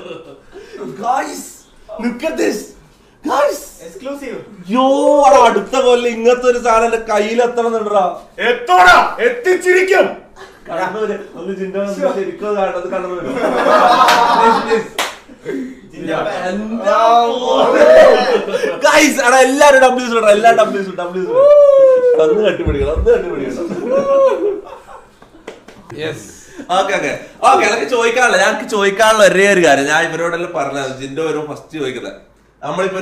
Guys, look at this. Guys. Exclusive യോ എടാ, അടുത്ത കൊല്ലം ഇങ്ങനത്തെ ഒരു സാധനം എന്റെ കയ്യിലെത്തണം എന്നുണ്ടാ എത്തോടാ എത്തിച്ചിരിക്കും കണ്ണൂര് ഒന്ന് ചിന്ത ശരിക്കും കാണത് കണ്ണൂര് ഗൈസ് എടാ എല്ലാരും ഡബ്ല്യൂസ് ഇടണം എല്ലാ ഡബ്ല്യൂസ് ഡബ്ല്യൂസ് ഒന്ന് കട്ടിപ്പിടിക്കണം ഒന്ന് കട്ടിപ്പിടിക്കണം ഓക്കെ ഓക്കെ ഓക്കെ എനിക്ക് ചോദിക്കാനുള്ള ഞങ്ങൾക്ക് ചോദിക്കാനുള്ള ഒരേ ഒരു കാര്യം ഞാൻ ഇവരോടെല്ലാം പറഞ്ഞത് ജിന്റെ വരും ഫസ്റ്റ് ചോദിക്കുന്നത് നമ്മളിപ്പോ